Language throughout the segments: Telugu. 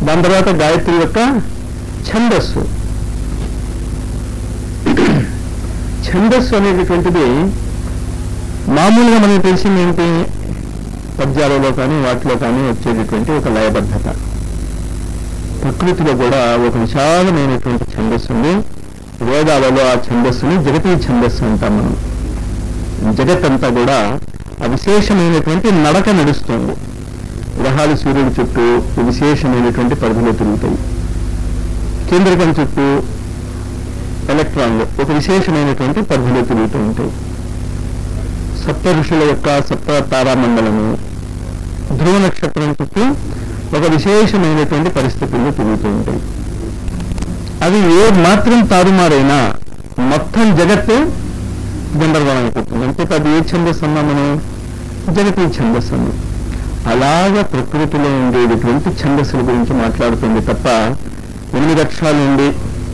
దాని తర్వాత గాయత్రి యొక్క ఛందస్సు ఛందస్సు అనేటటువంటిది మామూలుగా మనకి తెలిసింది ఏంటి పద్యాలలో కానీ వాటిలో కానీ వచ్చేటటువంటి ఒక లయబద్ధత ప్రకృతిలో కూడా ఒక విశాలమైనటువంటి ఛందస్సు ఉంది వేదాలలో ఆ ఛందస్సుని జగతీ ఛందస్సు అంటాం మనం జగత్ అంతా కూడా ఆ విశేషమైనటువంటి నడక నడుస్తుంది గ్రహాలు సూర్యుడి చుట్టూ విశేషమైనటువంటి పరిధిలో తిరుగుతాయి కేంద్రకం చుట్టూ ఎలక్ట్రాన్లు ఒక విశేషమైనటువంటి పరిధిలో తిరుగుతూ ఉంటాయి సప్త ఋషుల యొక్క సప్త తారామండలము ధ్రువ నక్షత్రం చుట్టూ ఒక విశేషమైనటువంటి పరిస్థితుల్లో తిరుగుతూ ఉంటాయి అవి ఏ మాత్రం తారుమారైనా మొత్తం జగత్తు గందరగోళం అయిపోతుంది అంటే అది ఏ ఛందస్సు అన్నా మనం జగతి ఛందస్సు అన్నాం అలాగా ప్రకృతిలో ఉండేటటువంటి ఛందస్సుల గురించి మాట్లాడుతుంది తప్ప ఎనిమిది అక్షరాలు ఉండి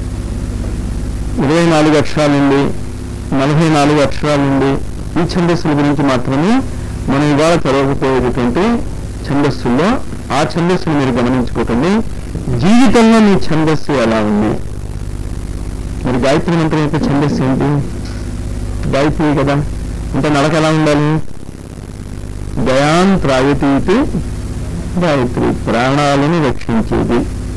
ఇరవై నాలుగు అక్షరాలు ఉండి నలభై నాలుగు అక్షరాలు ఉండి ఈ ఛందస్సుల గురించి మాత్రమే మనం ఇవాళ చదవకపోయేటటువంటి ఛందస్సుల్లో ఆ ఛందస్సును మీరు గమనించుకోకండి జీవితంలో మీ ఛందస్సు ఎలా ఉంది మరి గాయత్రి మంత్రం యొక్క ఛందస్సు ఏంటి గాయత్రి కదా అంటే నడక ఎలా ఉండాలి గయాన్ త్రాయతీతి గాయత్రి ప్రాణాలను రక్షించేది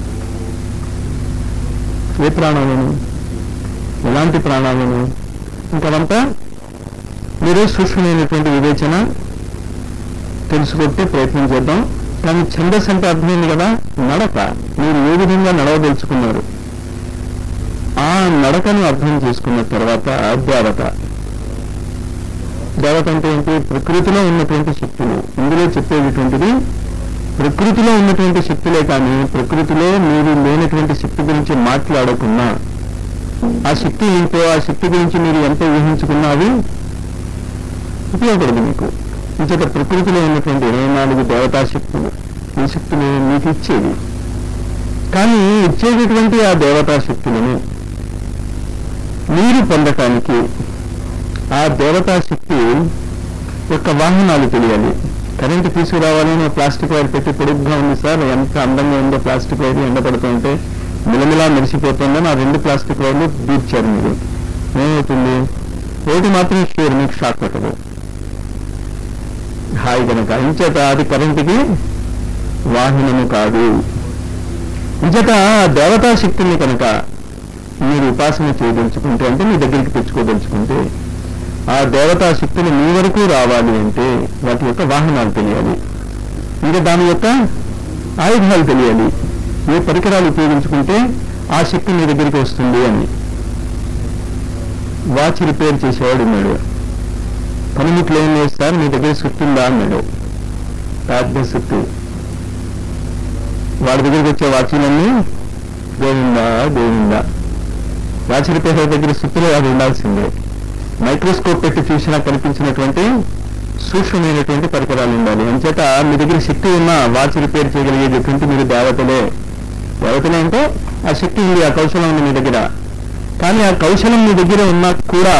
ఏ ప్రాణాలను ఎలాంటి ప్రాణాలను ఇంకదంతా మీరు సూక్ష్మమైనటువంటి వివేచన తెలుసుకుంటే ప్రయత్నం చేద్దాం కానీ ఛందస్ అంటే అర్థమైంది కదా నడక మీరు ఏ విధంగా నడవదలుచుకున్నారు ఆ నడకను అర్థం చేసుకున్న తర్వాత దేవత దేవత అంటే ఏంటి ప్రకృతిలో ఉన్నటువంటి శక్తులు ఇందులో చెప్పేటటువంటిది ప్రకృతిలో ఉన్నటువంటి శక్తులే కానీ ప్రకృతిలో మీరు లేనటువంటి శక్తి గురించి మాట్లాడకున్నా ఆ శక్తి ఏంటో ఆ శక్తి గురించి మీరు ఎంత ఊహించుకున్నా అవి ఉపయోగపడదు మీకు ఇంచేత ప్రకృతిలో ఉన్నటువంటి ఇరవై నాలుగు దేవతా శక్తులు ఈ శక్తులు మీకు ఇచ్చేవి కానీ ఇచ్చేటటువంటి ఆ దేవతా శక్తులను మీరు పొందటానికి ఆ దేవతా శక్తి యొక్క వాహనాలు తెలియాలి కరెంటు తీసుకురావాలని ప్లాస్టిక్ వైర్ పెట్టి పొడుగ్గా ఉంది సార్ ఎంత అందంగా ఉందో ప్లాస్టిక్ వైర్ ఎండపడుతుంటే మిలమిలా మెరిసిపోతుందని ఆ రెండు ప్లాస్టిక్ వైర్లు దూర్చారు మీరు ఏమవుతుంది ఒకటి మాత్రం షూర్ మీకు షాక్ కొట్టదు హాయి కనుక ఇంచేత అది కరెంటుకి వాహనము కాదు ఇంచేత ఆ దేవతా శక్తిని కనుక మీరు ఉపాసన చేయదలుచుకుంటే అంటే మీ దగ్గరికి తెచ్చుకోదలుచుకుంటే ఆ దేవతా శక్తులు మీ వరకు రావాలి అంటే వాటి యొక్క వాహనాలు తెలియాలి ఇంకా దాని యొక్క ఆయుధాలు తెలియాలి ఏ పరికరాలు ఉపయోగించుకుంటే ఆ శక్తి మీ దగ్గరికి వస్తుంది అని వాచ్ రిపేర్ చేసేవాడు ఉన్నాడు పనిముట్లు ఏం లేదు సార్ మీ దగ్గర సుత్తి ఉందా అన్నాడు పెద్ద సుత్తి వాడి దగ్గరికి వచ్చే వాచీలన్నీ గోవిందా గోవిందా వాచ్ రిపేర్ దగ్గర సుత్తులు అది ఉండాల్సిందే మైక్రోస్కోప్ పెట్టి చూసినా కనిపించినటువంటి సూక్ష్మమైనటువంటి పరికరాలు ఉండాలి అంచేత మీ దగ్గర శక్తి ఉన్న వాచ్ రిపేర్ చేయగలిగేటటువంటి మీరు దేవతలే దేవతలే అంటే ఆ శక్తి ఉంది ఆ కౌశలం ఉంది మీ దగ్గర కానీ ఆ కౌశలం మీ దగ్గర ఉన్నా కూడా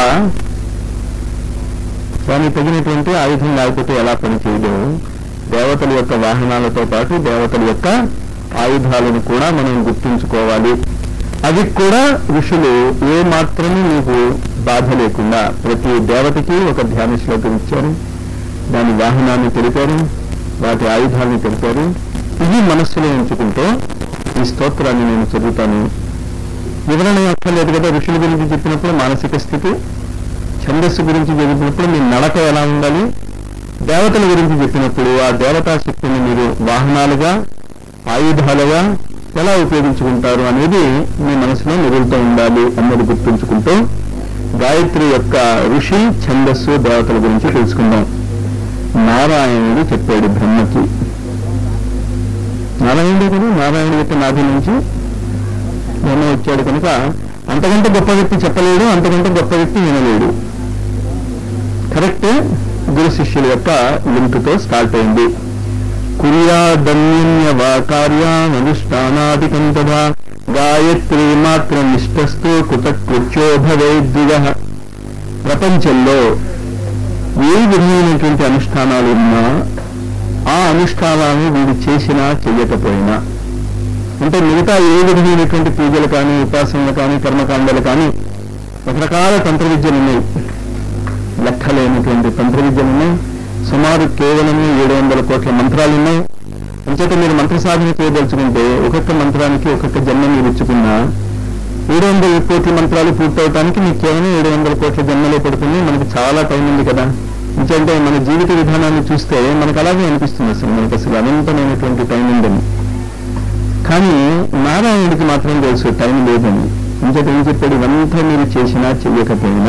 దానికి తగినటువంటి ఆయుధం లేకపోతే ఎలా పనిచేయదు దేవతల యొక్క వాహనాలతో పాటు దేవతల యొక్క ఆయుధాలను కూడా మనం గుర్తుంచుకోవాలి అవి కూడా ఋషులు ఏ మాత్రమే మీకు బాధ లేకుండా ప్రతి దేవతకి ఒక ధ్యాన శ్లోకం ఇచ్చారు దాని వాహనాన్ని తెలిపారు వాటి ఆయుధాలను తెలిపారు ఇవి మనస్సులో ఉంచుకుంటూ ఈ స్తోత్రాన్ని నేను చదువుతాను వివరణ అక్కర్లేదు కదా ఋషుల గురించి చెప్పినప్పుడు మానసిక స్థితి ఛందస్సు గురించి చెప్పినప్పుడు మీ నడక ఎలా ఉండాలి దేవతల గురించి చెప్పినప్పుడు ఆ దేవతా శక్తిని మీరు వాహనాలుగా ఆయుధాలుగా ఎలా ఉపయోగించుకుంటారు అనేది మీ మనసులో మిగులుతూ ఉండాలి అన్నది గుర్తుంచుకుంటూ గాయత్రి యొక్క ఋషి ఛందస్సు దేవతల గురించి తెలుసుకుందాం నారాయణుడు చెప్పాడు బ్రహ్మకి నారాయణుడు కూడా నారాయణుడి యొక్క నాభి నుంచి బ్రహ్మ వచ్చాడు కనుక అంతకంటే గొప్ప వ్యక్తి చెప్పలేడు అంతకంటే గొప్ప వ్యక్తి వినలేడు కరెక్ట్ గురు శిష్యుల యొక్క లింక్తో స్టార్ట్ అయింది కుర్యాదన్య వా కార్యానుష్ఠానాదికం తథా గాయత్రి మాత్ర నిష్టస్తు కృతకృత్యో భవేద్విగ ప్రపంచంలో ఏ విధమైనటువంటి అనుష్ఠానాలు ఉన్నా ఆ అనుష్ఠానాలను వీడు చేసినా చెయ్యకపోయినా అంటే మిగతా ఏ విధమైనటువంటి పూజలు కానీ ఉపాసనలు కానీ కర్మకాండలు కానీ రకరకాల తంత్ర విద్యలు ఉన్నాయి లెక్కలేనటువంటి తంత్ర విద్యలు ఉన్నాయి సుమారు కేవలం ఏడు వందల కోట్ల మంత్రాలు ఉన్నాయి అంచేత మీరు మంత్ర సాధన చేయదలుచుకుంటే ఒక్కొక్క మంత్రానికి ఒక్కొక్క జన్మ మీరు ఇచ్చుకున్నా ఏడు వందల కోట్ల మంత్రాలు పూర్తవటానికి మీకు కేవలం ఏడు వందల కోట్ల జన్మలే పడుతుంది మనకి చాలా టైం ఉంది కదా ఎందుకంటే మన జీవిత విధానాన్ని చూస్తే మనకు అలాగే అనిపిస్తుంది అసలు మనకు అసలు అనంతమైనటువంటి టైం ఉందని కానీ నారాయణుడికి మాత్రం తెలుసు టైం లేదని ఇంకటి ఏం చెప్పాడు ఇవంతా మీరు చేసినా చెయ్యకపోయినా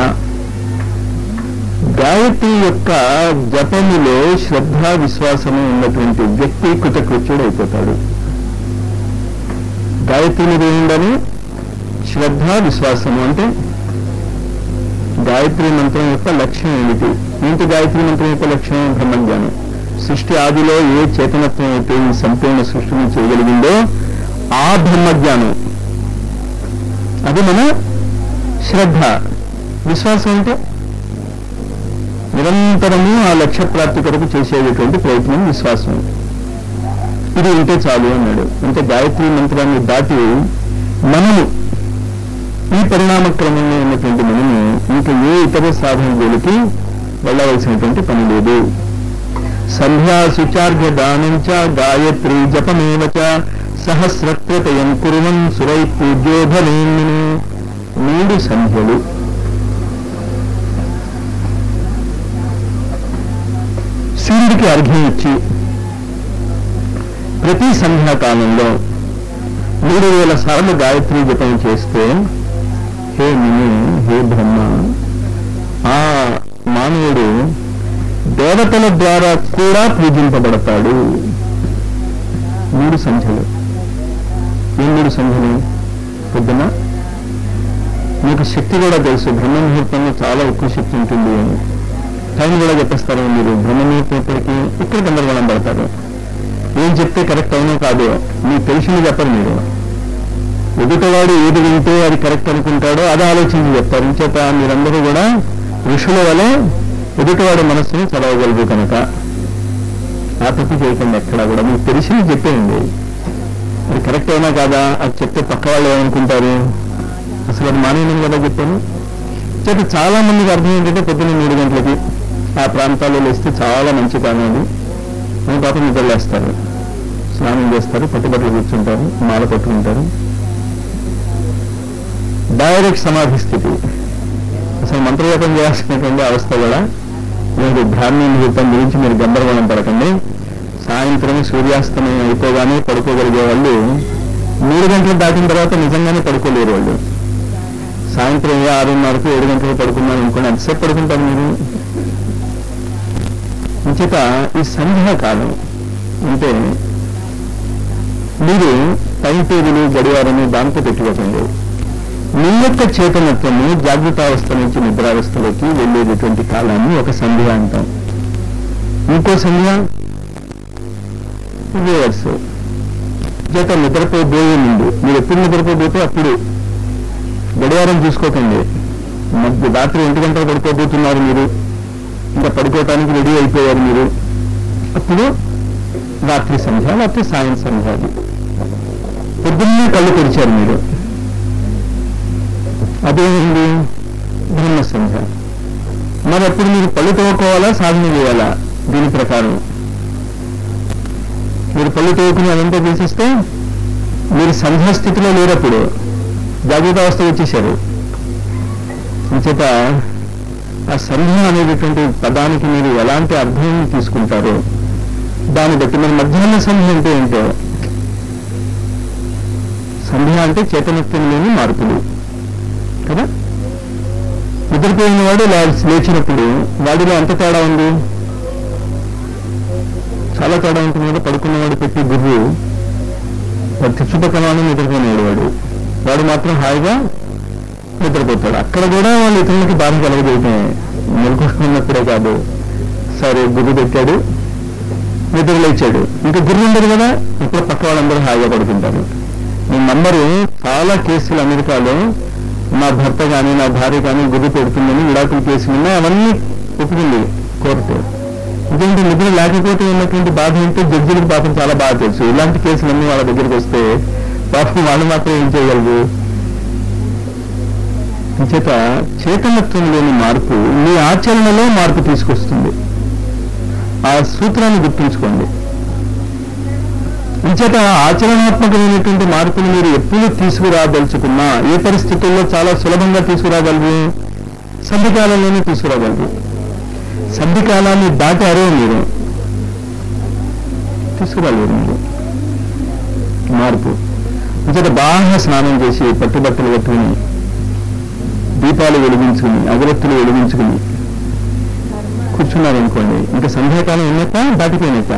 గాయత్రి యొక్క జపములో శ్రద్ధ విశ్వాసము ఉన్నటువంటి వ్యక్తి కృతకృత్యుడు అయిపోతాడు గాయత్రి మీద ఏముండాలి శ్రద్ధ విశ్వాసము అంటే గాయత్రి మంత్రం యొక్క లక్ష్యం ఏమిటి ఏంటి గాయత్రి మంత్రం యొక్క లక్ష్యం బ్రహ్మజ్ఞానం సృష్టి ఆదిలో ఏ చేతనత్వం అయితే ఈ సంపూర్ణ సృష్టిని చేయగలిగిందో ఆ బ్రహ్మజ్ఞానం అది మన శ్రద్ధ విశ్వాసం అంటే నిరంతరము ఆ లక్ష్య ప్రాప్తి కొరకు చేసేటటువంటి ప్రయత్నం విశ్వాసం ఇది ఉంటే చాలు అన్నాడు అంటే గాయత్రి మంత్రాన్ని దాటి మనము ఈ పరిణామ క్రమంలో ఉన్నటువంటి మనము ఇంకా ఏ ఇతర సాధన జోలికి వెళ్ళవలసినటువంటి పని లేదు సంధ్యా శుచార్ఘ్య దానంచ గాయత్రి జపమేవ చ సహస్రత్రతయం కురువన్ సురై పూజ్యోధనేమిని మూడు సంధ్యలు సూర్యుడికి అర్ఘ్యం ఇచ్చి ప్రతి సంధ్యాకాలంలో మూడు వేల సార్లు గాయత్రి జపం చేస్తే హే మిని హే బ్రహ్మ ఆ మానవుడు దేవతల ద్వారా కూడా పూజింపబడతాడు మూడు సంధ్యలు ఏ మూడు సంధ్యలు పొద్దున మీకు శక్తి కూడా తెలుసు బ్రహ్మ ముహూర్తంలో చాలా ఎక్కువ శక్తి ఉంటుంది అని టైం కూడా చెప్పేస్తారు మీరు బ్రహ్మ ముహూర్తం ఇప్పటికి ఇక్కడ గందరగోళం పడతారు ఏం చెప్తే కరెక్ట్ అవునో కాదు మీకు తెలిసింది చెప్పరు మీరు ఎదుటవాడు ఏది వింటే అది కరెక్ట్ అనుకుంటాడో అది ఆలోచించి చెప్తారు ఇంచేత మీరందరూ కూడా ఋషుల వలె ఎదుటివాడి మనస్సుని చదవగలరు కనుక ఆ తప్పు చేయకండి ఎక్కడా కూడా మీకు తెలిసింది చెప్పేయండి అది కరెక్ట్ అయినా కాదా అది చెప్తే పక్క వాళ్ళు ఏమనుకుంటారు అసలు అది మానేయడం కదా చెప్పాను చేత చాలా మందికి అర్థం ఏంటంటే పొద్దున్న మూడు గంటలకి ఆ ప్రాంతాల్లో లేస్తే చాలా మంచి కాలం అది అని పాపం నిద్రలేస్తారు స్నానం చేస్తారు పట్టుబట్టలు కూర్చుంటారు మాల పట్టుకుంటారు డైరెక్ట్ సమాధి స్థితి అసలు మంత్రజపం చేయాల్సినటువంటి అవస్థ కూడా మీరు బ్రాహ్మీ ముహూర్తం గురించి మీరు గందరగోళం పడకండి సాయంత్రం సూర్యాస్తమయం అయిపోగానే పడుకోగలిగే వాళ్ళు మూడు గంటలు దాటిన తర్వాత నిజంగానే పడుకోలేరు వాళ్ళు సాయంత్రం ఏ ఆరున్నరకు ఏడు గంటలకు పడుకున్నారు అనుకోండి ఎంతసేపు పడుకుంటారు మీరు ఇంచేత ఈ సంధ్యాకాలం అంటే మీరు టైం టేబుల్ గడియారము దాంతో పెట్టుకోకండి మీ యొక్క చేతనత్వము జాగృతావస్థ నుంచి నిద్రావస్థలోకి వెళ్ళేటటువంటి కాలాన్ని ఒక సంధ్య అంటాం ఇంకో సంధ్య రివర్స్ చేత నిద్రపోబోయే ముందు మీరు ఎప్పుడు నిద్రపోబోతే అప్పుడు గడియారం చూసుకోకండి మధ్య రాత్రి ఒంటి గంటలు పడుకోబోతున్నారు మీరు ఇంకా పడుకోవటానికి రెడీ అయిపోయారు మీరు అప్పుడు రాత్రి సంధ్య లేకపోతే సాయం సంధ్య అది పొద్దున్నే కళ్ళు తెరిచారు మీరు అదేంటి బ్రహ్మ సంధ్య మరి అప్పుడు మీరు పళ్ళు తోకోవాలా సాధన చేయాలా దీని ప్రకారం మీరు పళ్ళు తోకుని అదంతా తీసేస్తే మీరు సంధ్యా స్థితిలో లేనప్పుడు జాగ్రత్త అవస్థ వచ్చేసారు అంచేత ఆ సంధ్య అనేటటువంటి పదానికి మీరు ఎలాంటి అర్థం తీసుకుంటారో దాన్ని బట్టి మన మధ్యాహ్న సంధ్య అంటే ఏంటో సంధ్య అంటే చేతనత్వం లేని మార్పులు కదా నిద్రపోయిన వాడు లే- లేచినప్పుడు వాడిలో ఎంత తేడా ఉంది చాలా తేడా ఉంటుంది కదా పడుకున్నవాడు పెట్టి గుర్రు వాడు చుట్టుపక్కల నిద్రపోయినాడు వాడు వాడు మాత్రం హాయిగా నిద్రపోతాడు అక్కడ కూడా వాళ్ళు ఇతరులకి బాధ కలగజేయటమే మెలుకున్నప్పుడే కాదు సరే గుర్రు పెట్టాడు నిద్ర లేచాడు ఇంకా గుర్రు ఉండదు కదా ఇప్పుడు పక్క వాళ్ళందరూ హాయిగా పడుకుంటారు మీ నంబరు చాలా కేసులు అమెరికాలో నా భర్త కానీ నా భార్య కానీ గుర్రు పెడుతుందని విడాకుల కేసులు ఉన్నాయి అవన్నీ ఒప్పుకుంది కోర్టు ఇదేంటి నిద్ర లేకపోతే ఉన్నటువంటి బాధ ఏంటో జడ్జిలకు పాపం చాలా బాగా తెలుసు ఇలాంటి కేసులన్నీ వాళ్ళ దగ్గరికి వస్తే పాపం వాళ్ళు మాత్రం ఏం చేయగలరు అంచేత చైతన్యత్వం లేని మార్పు మీ ఆచరణలో మార్పు తీసుకొస్తుంది ఆ సూత్రాన్ని గుర్తుంచుకోండి అంచేత ఆచరణాత్మకమైనటువంటి మార్పును మీరు ఎప్పుడు తీసుకురాదలుచుకున్నా ఏ పరిస్థితుల్లో చాలా సులభంగా తీసుకురాగలరు సంధికాలంలోనే తీసుకురాగలరు సంధికాలాన్ని దాటారో మీరు తీసుకురాలేరు మీరు మార్పు అంచేత బాగా స్నానం చేసి పట్టుబట్టలు కట్టుకుని దీపాలు వెలిగించుకుని అగరత్తులు వెలిగించుకుని కూర్చున్నారనుకోండి ఇంకా సంధ్యాకాలం ఉన్నట్ట దాటిపోయినట్ట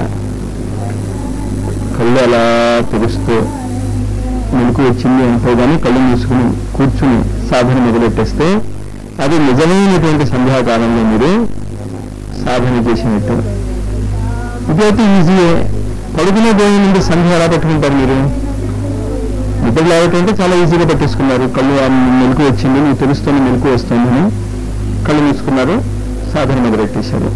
కళ్ళు అలా తెరుస్తూ మెలకు వచ్చింది అంటూ కానీ కళ్ళు మూసుకుని కూర్చుని సాధన మొదలెట్టేస్తే అది నిజమైనటువంటి సంధ్యాకాలంలో మీరు సాధన చేసినట్టు ఇదైతే ఈజీయే పడుకునే పోయే ముందు సంధ్య ఎలా పెట్టుకుంటారు మీరు నిద్ర లేవటంటే చాలా ఈజీగా పట్టేసుకున్నారు కళ్ళు ఆ మెలకు వచ్చింది మీకు తెలుస్తుంది మెలకు వస్తుందని కళ్ళు మూసుకున్నారు సాధన మొదలెట్టేశారు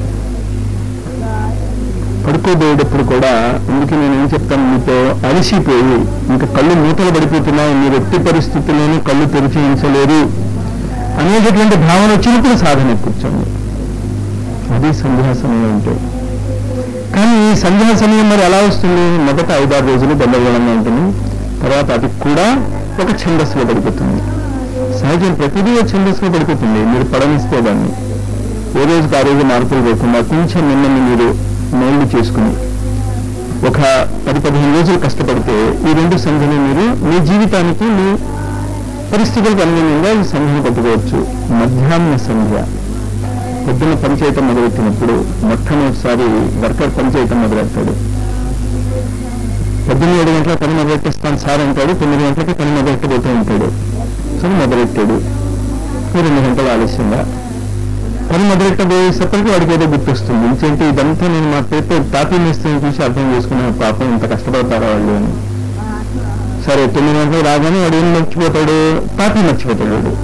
పడుకోబోయేటప్పుడు కూడా అందుకే నేను ఏం చెప్తాను మీతో అలసిపోయి ఇంకా కళ్ళు మూతలు పడిపోతున్నాయి మీరు ఎట్టి పరిస్థితుల్లోనూ కళ్ళు తెరిచి ఉంచలేరు అనేటటువంటి భావన వచ్చినప్పుడు సాధన కూర్చోండి అది సంధ్యా సమయం అంటే కానీ ఈ సంధ్యా సమయం మరి ఎలా వస్తుంది మొదట ఐదారు రోజులు గందరగోళంగా ఉంటుంది తర్వాత అది కూడా ఒక ఛందస్సులో పడిపోతుంది సహజం ప్రతిదీ ఒక ఛందస్సులో పడిపోతుంది మీరు పడనిస్తే దాన్ని ఏ రోజుకి ఆ రోజు మార్పులు లేకుండా కొంచెం మిమ్మల్ని మీరు నోళ్ళు చేసుకుని ఒక పది పదిహేను రోజులు కష్టపడితే ఈ రెండు సంధ్యలు మీరు మీ జీవితానికి మీ పరిస్థితులకు అనుగుణంగా ఈ సంధ్యను పట్టుకోవచ్చు మధ్యాహ్న సంధ్య పొద్దున్న పనిచేయటం మొదలెట్టినప్పుడు మొట్టమొదటిసారి వర్కర్ పనిచేయటం మొదలెడతాడు పొద్దున్న ఏడు గంటల పని మొదలెట్టేస్తాను సార్ అంటాడు తొమ్మిది గంటలకి పని మొదలెట్టబోతూ ఉంటాడు సో మొదలెట్టాడు ఓ రెండు గంటలు ఆలస్యంగా పని మొదలెట్టబోయేసప్పటికి వాడికి ఏదో గుర్తొస్తుంది ఇంకేంటి ఇదంతా నేను మా పేపర్ తాపీ మిస్త్రిని చూసి అర్థం చేసుకున్నాను పాపం ఇంత కష్టపడతారా వాళ్ళు అని సరే తొమ్మిది గంటలు రాగానే వాడు ఏం మర్చిపోతాడు తాపీ మర్చిపోతాడు వాడు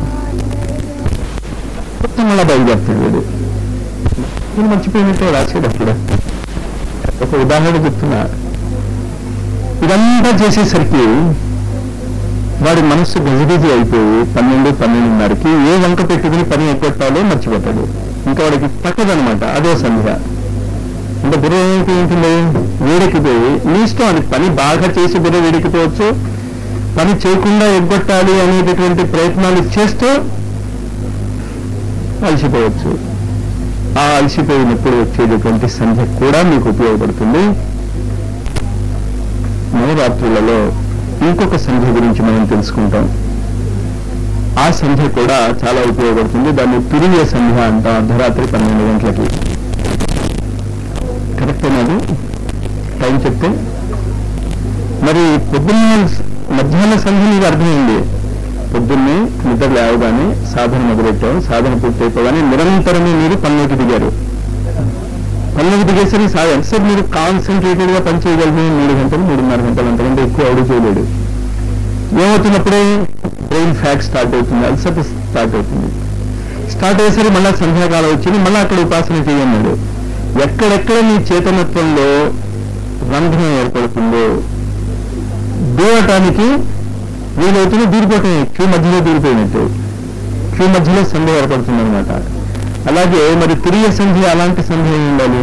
మొత్తం మళ్ళా బయలుదేరుతాడు వీడు నేను మర్చిపోయినట్టే రాసేటప్పుడు ఒక ఉదాహరణ చెప్తున్నా ఇదంతా చేసేసరికి వాడి మనస్సు గజిబిజి అయిపోయి పన్నెండు పన్నెండున్నరకి ఏ వంక పెట్టుకుని పని ఎక్కొట్టాలో మర్చిపోతాడు ఇంకా వాడికి తక్కదనమాట అదే సంధ్య అంటే బుర్ర ఏమిటి ఉంటుంది వేడెక్కిపోయి నీ ఇష్టం అది పని బాగా చేసి బుర్ర వేడెక్కిపోవచ్చు పని చేయకుండా ఎగ్గొట్టాలి అనేటటువంటి ప్రయత్నాలు చేస్తూ అలసిపోవచ్చు ఆ అలసిపోయినప్పుడు వచ్చేటటువంటి సంధ్య కూడా మీకు ఉపయోగపడుతుంది నవరాత్రులలో ఇంకొక సంధ్య గురించి మనం తెలుసుకుంటాం ఆ సంధ్య కూడా చాలా ఉపయోగపడుతుంది దాన్ని తిరిగే సంధ్య అంటాం అర్ధరాత్రి పన్నెండు గంటలకి కరెక్టేనాది టైం చెప్తే మరి పొద్దున్న మధ్యాహ్న సంధ్య మీకు అర్థమైంది పొద్దున్నే నిద్ర లేవగానే సాధన మొదలెట్టాం సాధన పూర్తయిపోగానే నిరంతరమే మీరు పనులోకి దిగారు పనులోకి దిగేసరికి సాధన ఎంతసేపు మీరు కాన్సన్ట్రేటెడ్ గా పని చేయగలిగిన మూడు గంటలు మూడున్నర గంటలు అంతకంటే ఎక్కువ అడుగు చేయలేడు ఏమవుతున్నప్పుడే బ్రెయిన్ ఫ్యాట్ స్టార్ట్ అవుతుంది అల్సర్ స్టార్ట్ అవుతుంది స్టార్ట్ అయ్యేసరికి మళ్ళీ సంధ్యాకాలం వచ్చింది మళ్ళీ అక్కడ ఉపాసన చేయన్నాడు ఎక్కడెక్కడ మీ చేతనత్వంలో రంధ్రం ఏర్పడుతుందో దూరటానికి వీలవుతుంది దూరిపోవటం క్యూ మధ్యలో దూరిపోయినట్టు క్యూ మధ్యలో సంధి ఏర్పడుతుంది అనమాట అలాగే మరి తిరిగే సంధి అలాంటి సంధి ఏమి ఉండాలి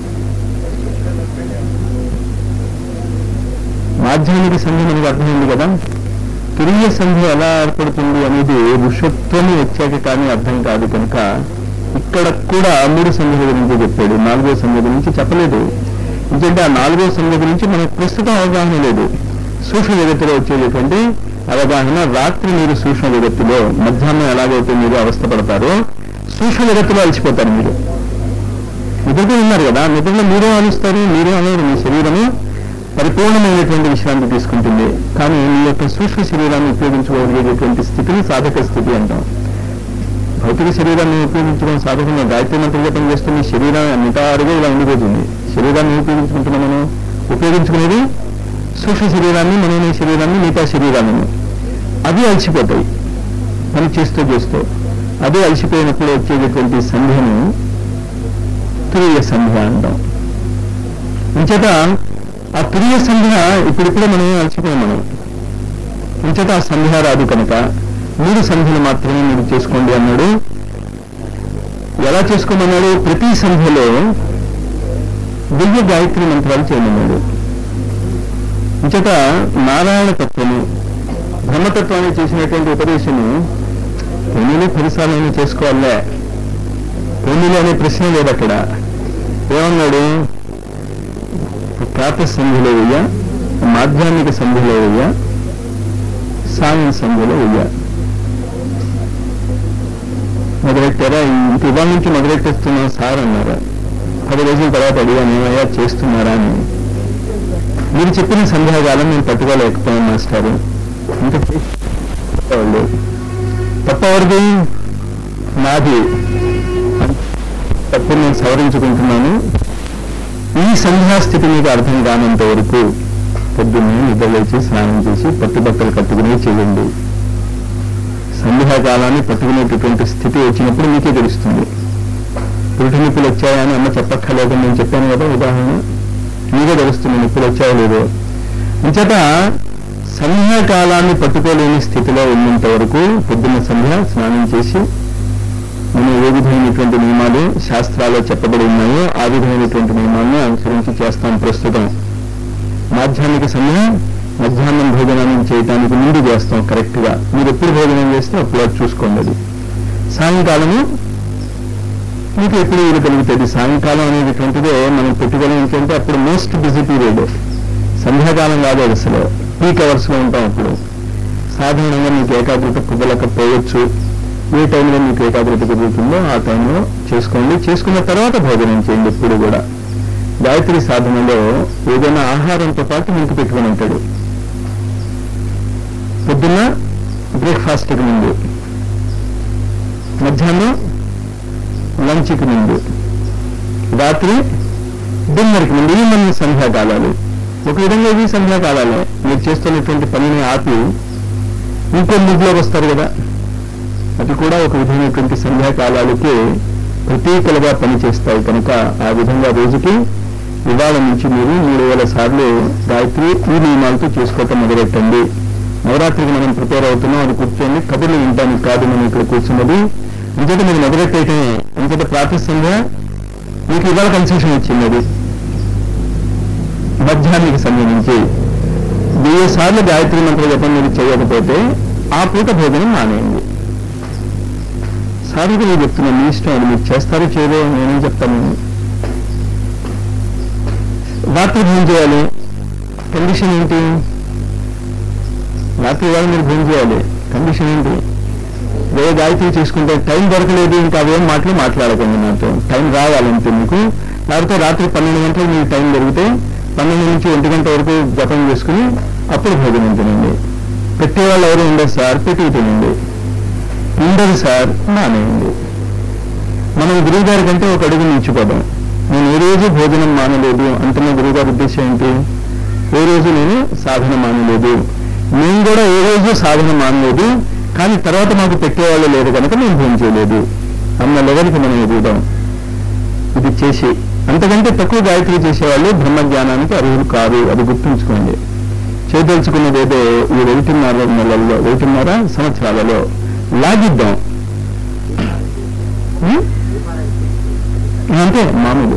మాధ్యమిక సంధి మనకు అర్థమైంది కదా తిరిగే సంధి ఎలా ఏర్పడుతుంది అనేది ఋషత్వం వచ్చాక కానీ అర్థం కాదు కనుక ఇక్కడ కూడా మూడు సంధ్యల గురించి చెప్పాడు నాలుగో సంధ్య గురించి చెప్పలేదు ఎందుకంటే ఆ నాలుగో సంధ్య గురించి మనకు ప్రస్తుతం అవగాహన లేదు సూక్ష్మ జగత్తులో వచ్చేటటువంటి అవగాహన రాత్రి మీరు సూక్ష్మ జగత్తులో మధ్యాహ్నం ఎలాగైతే మీరు అవస్థపడతారో సూక్ష్మ జగత్తులో అలసిపోతారు మీరు నిద్రలో ఉన్నారు కదా నిద్రలో మీరే అలుస్తారు మీరే అనేది మీ శరీరము పరిపూర్ణమైనటువంటి విశ్రాంతి తీసుకుంటుంది కానీ మీ యొక్క సూక్ష్మ శరీరాన్ని ఉపయోగించుకోగలిగేటువంటి స్థితిని సాధక స్థితి అంటాం భౌతిక శరీరాన్ని ఉపయోగించడం సాధకంగా గాయత్రి మంత్రం జపం చేస్తే మీ శరీరం నిటారుగా ఇలా ఉండిపోతుంది శరీరాన్ని ఉపయోగించుకుంటున్నాం మనం ఉపయోగించుకునేది సూక్ష్మ శరీరాన్ని మనోని శరీరాన్ని మిగతా శరీరాలను అవి అలసిపోతాయి పని చేస్తూ చేస్తూ అదే అలసిపోయినప్పుడు వచ్చేటటువంటి సంధ్యను తురియ సంధ్య అంటాం ఇంచేత ఆ తురియ సంధ్య ఇప్పుడిప్పుడే మనం అలసిపోయాం మనం అంచేత ఆ సంధ్య రాదు కనుక మూడు సంధ్యలు మాత్రమే మీరు చేసుకోండి అన్నాడు ఎలా చేసుకోమన్నాడు ప్రతి సంధ్యలో దివ్య గాయత్రి మంత్రాలు చేయమన్నాడు అంచేత నారాయణ తత్వము బ్రహ్మతత్వాన్ని చేసినటువంటి ఉపదేశము పెళ్లిని పరిసాలన చేసుకోవాలే పెళ్లిలు అనే ప్రశ్న లేదు అక్కడ ఏమన్నాడు ప్రాత సంధ్యలో వెయ్య మాధ్యామిక సంధ్యలో వెయ్య సాయం సంధ్యలో వెయ్య మొదలెట్టారా ఇంక ఇవాళ నుంచి మొదలెట్టేస్తున్నాం సార్ అన్నారా పది రోజుల తర్వాత అడిగాను ఏమయ్యా చేస్తున్నారా అని మీరు చెప్పిన సంధ్యాకాలం నేను పట్టుకోలేకపోయాను మాస్టారు ఇంకా వాళ్ళు తప్పవరది నాది తప్పు నేను సవరించుకుంటున్నాను ఈ సంధ్యాస్థితి మీకు అర్థం కానంత వరకు పొద్దున్నే నిద్రలేచి స్నానం చేసి పట్టుబట్టలు కట్టుకుని చేయండి సంధ్యాకాలాన్ని పట్టుకునేటటువంటి స్థితి వచ్చినప్పుడు మీకే తెలుస్తుంది పురుటి నిప్పులు వచ్చాయని అమ్మ చెప్పక్కర్లేదు నేను చెప్పాను కదా ఉదాహరణ మీకే తెలుస్తుంది నిప్పులు వచ్చాయో లేదో అంచేత సంధ్యాకాలాన్ని పట్టుకోలేని స్థితిలో ఉన్నంత వరకు పొద్దున్న సంధ్య స్నానం చేసి మనం ఏ విధమైనటువంటి నియమాలు శాస్త్రాల్లో చెప్పబడి ఉన్నాయో ఆ విధమైనటువంటి నియమాలను అనుసరించి చేస్తాం ప్రస్తుతం మాధ్యామిక సమయం మధ్యాహ్నం భోజనాన్ని చేయడానికి ముందు చేస్తాం కరెక్ట్ గా మీరు ఎప్పుడు భోజనం చేస్తే అప్పుడు అది చూసుకోండి అది సాయంకాలము మీకు ఎప్పుడు వీలు కలుగుతుంది సాయంకాలం అనేటువంటిదే మనం పెట్టుకోవడం ఏంటంటే అప్పుడు మోస్ట్ బిజీ పీరియడ్ సంధ్యాకాలం కాదు అది అసలు పీక్ అవర్స్ లో ఉంటాం అప్పుడు సాధారణంగా మీకు ఏకాగ్రత కుదలకపోవచ్చు ఏ టైంలో మీకు ఏకాగ్రత కుదురుతుందో ఆ టైంలో చేసుకోండి చేసుకున్న తర్వాత భోజనం చేయండి ఎప్పుడు కూడా గాయత్రి సాధనలో ఏదైనా ఆహారంతో పాటు మీకు పెట్టుకుని ఉంటాడు పొద్దున్న బ్రేక్ఫాస్ట్కి ముందు మధ్యాహ్నం లంచ్కి ముందు రాత్రి డిన్నర్కి ముందు ఈ మన సంధ్యాకాలాలు ఒక విధంగా ఇవి సంధ్యాకాలాలే మీరు చేస్తున్నటువంటి పనిని ఆపి ఇంకో ముగ్గులోకి వస్తారు కదా అది కూడా ఒక విధమైనటువంటి సంధ్యాకాలాలకి ప్రతీకలుగా పనిచేస్తాయి కనుక ఆ విధంగా రోజుకి ఇవాళ నుంచి మీరు మూడు వేల సార్లు గాయత్రి ఈ నియమాలతో చేసుకోవటం మొదలెట్టండి నవరాత్రికి మనం ప్రిపేర్ అవుతున్నాం అది కూర్చొని కబుర్లు వింటానికి కాదు మనం ఇక్కడ కూర్చున్నది అంచేత మీరు మొదలెట్టేయటమే అంచేత ప్రార్థిస్తుందా మీకు ఇవాళ కన్సెషన్ వచ్చింది అది మధ్యాహ్నానికి సంబంధించి వెయ్యి సార్లు గాయత్రి మంత్ర జపం మీరు చేయకపోతే ఆ పూట భోజనం మానేయండి సారికి నేను చెప్తున్నాను మీ ఇష్టం అది మీరు చేస్తారో చేయరో నేనేం చెప్తాను రాత్రి భోజనం చేయాలి కండిషన్ ఏంటి రాత్రి వేళ మీరు భోజనం చేయాలి కండిషన్ ఏంటి వేరే గాయత్రి చేసుకుంటే టైం దొరకలేదు ఇంకా అవేం మాటలు మాట్లాడకండి నాతో టైం రావాలంటే మీకు లేకపోతే రాత్రి పన్నెండు గంటలకు మీకు టైం దొరికితే పన్నెండు నుంచి ఒంటి గంట వరకు జపం చేసుకుని అప్పుడు భోజనం తినండి పెట్టేవాళ్ళు ఎవరు ఉండదు సార్ పెట్టి తినండి ఉండదు సార్ మానేయండి మనం గురువు గారి కంటే ఒక అడుగు మించిపోదాం నేను ఏ రోజు భోజనం మానలేదు అంటున్న గురువు గారి ఉద్దేశం ఏంటి ఏ రోజు నేను సాధన మానలేదు మేము కూడా ఏ రోజు సాధన మానలేదు కానీ తర్వాత మాకు పెట్టేవాళ్ళు లేదు కనుక మేము భోజనం చేయలేదు అన్న లెవెల్కి మనం ఎదుగుదాం ఇది చేసి అంతకంటే తక్కువ గాయత్రి చేసేవాళ్ళు బ్రహ్మజ్ఞానానికి అర్హులు కారు అది గుర్తుంచుకోండి చేయదలుచుకున్నది ఏదో ఈ ఒకటిన్నర నెలల్లో ఒకటిన్నర సంవత్సరాలలో లాగిద్దాం ఉం? అంటే మామూలు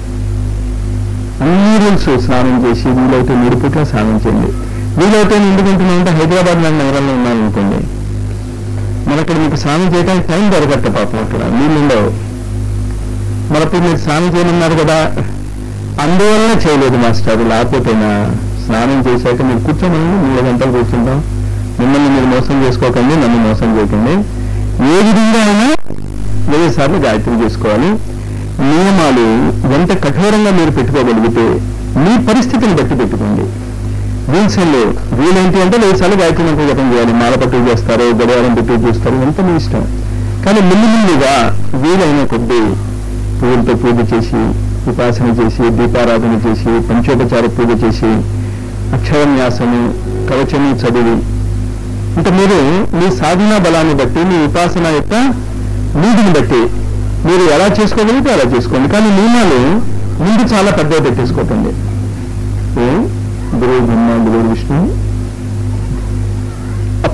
అన్ని రూల్స్ స్నానం చేసి వీలైతే మూడు పూట్ల స్నానం చేయండి వీలైతే ఎందుకంటున్నామంటే హైదరాబాద్ లాంటి నగరంలో ఉన్నారనుకోండి మన అక్కడ మీకు స్నానం చేయడానికి టైం దొరకట్ట పాపం అక్కడ నీళ్ళు ఉండవు మరప్పుడు మీరు స్నానం చేయమన్నారు కదా అందువల్ల చేయలేదు మాస్టర్ లేకపోతేనా స్నానం చేశాక మీరు కూర్చోమని మూడు గంటలు కూర్చుంటాం మిమ్మల్ని మీరు మోసం చేసుకోకండి నన్ను మోసం చేయకండి ఏ విధంగా అయినా వెయ్యి సార్లు గాయత్రి చేసుకోవాలి నియమాలు ఎంత కఠోరంగా మీరు పెట్టుకోగలిగితే మీ పరిస్థితిని బట్టి పెట్టుకోండి రూల్స్ ఏం లేవు రూల్ ఏంటి అంటే వెయ్యి సార్లు గాయత్రి మంత్రం జపం చేయాలి మాల పట్టుకు చేస్తారు గడియారం పెట్టి చూస్తారు ఎంత మీ ఇష్టం కానీ మెల్లిమెల్లిగా వీలైన కొద్దీ పువ్వులతో పూజ చేసి ఉపాసన చేసి దీపారాధన చేసి పంచోపచార పూజ చేసి అక్షరన్యాసము కవచము చదివి ఇంకా మీరు మీ సాధనా బలాన్ని బట్టి మీ ఉపాసన యొక్క నీటిని బట్టి మీరు ఎలా చేసుకోగలిగితే అలా చేసుకోండి కానీ నియమాలు ముందు చాలా పెద్దగా పెట్టేసుకోకండి ఏ గురువు బ్రహ్మ గురువు విష్ణు